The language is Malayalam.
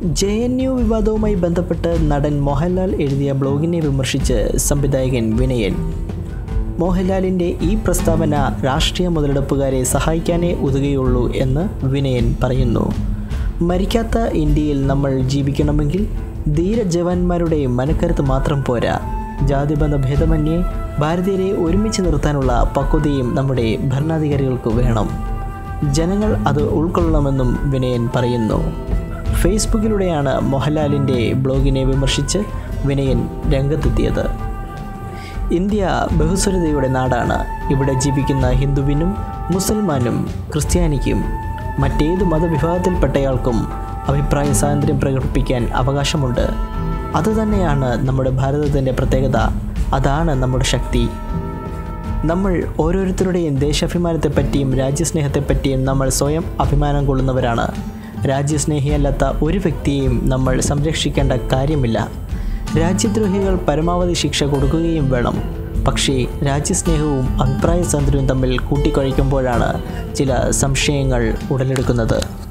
ജെ എൻ യു വിവാദവുമായി ബന്ധപ്പെട്ട് നടൻ മോഹൻലാൽ എഴുതിയ ബ്ലോഗിനെ വിമർശിച്ച് സംവിധായകൻ വിനയൻ മോഹൻലാലിൻ്റെ ഈ പ്രസ്താവന രാഷ്ട്രീയ മുതലെടുപ്പുകാരെ സഹായിക്കാനേ ഉതകുകയുള്ളൂ എന്ന് വിനയൻ പറയുന്നു മരിക്കാത്ത ഇന്ത്യയിൽ നമ്മൾ ജീവിക്കണമെങ്കിൽ ധീര ജവാന്മാരുടെ മനക്കരുത്ത് മാത്രം പോരാ ജാതിബന്ധ ഭേദമന്യേ ഭാരതീയരെ ഒരുമിച്ച് നിർത്താനുള്ള പക്വതയും നമ്മുടെ ഭരണാധികാരികൾക്ക് വേണം ജനങ്ങൾ അത് ഉൾക്കൊള്ളണമെന്നും വിനയൻ പറയുന്നു ഫേസ്ബുക്കിലൂടെയാണ് മോഹൻലാലിൻ്റെ ബ്ലോഗിനെ വിമർശിച്ച് വിനയൻ രംഗത്തെത്തിയത് ഇന്ത്യ ബഹുസ്വരതയുടെ നാടാണ് ഇവിടെ ജീവിക്കുന്ന ഹിന്ദുവിനും മുസൽമാനും ക്രിസ്ത്യാനിക്കും മറ്റേത് മതവിഭാഗത്തിൽപ്പെട്ടയാൾക്കും അഭിപ്രായ സ്വാതന്ത്ര്യം പ്രകടിപ്പിക്കാൻ അവകാശമുണ്ട് അതുതന്നെയാണ് നമ്മുടെ ഭാരതത്തിൻ്റെ പ്രത്യേകത അതാണ് നമ്മുടെ ശക്തി നമ്മൾ ഓരോരുത്തരുടെയും ദേശാഭിമാനത്തെപ്പറ്റിയും രാജ്യസ്നേഹത്തെപ്പറ്റിയും നമ്മൾ സ്വയം അഭിമാനം കൊള്ളുന്നവരാണ് രാജ്യസ്നേഹിയല്ലാത്ത ഒരു വ്യക്തിയെയും നമ്മൾ സംരക്ഷിക്കേണ്ട കാര്യമില്ല രാജ്യദ്രോഹികൾ പരമാവധി ശിക്ഷ കൊടുക്കുകയും വേണം പക്ഷേ രാജ്യസ്നേഹവും അഭിപ്രായ സ്വാതന്ത്ര്യവും തമ്മിൽ കൂട്ടിക്കുഴയ്ക്കുമ്പോഴാണ് ചില സംശയങ്ങൾ ഉടലെടുക്കുന്നത്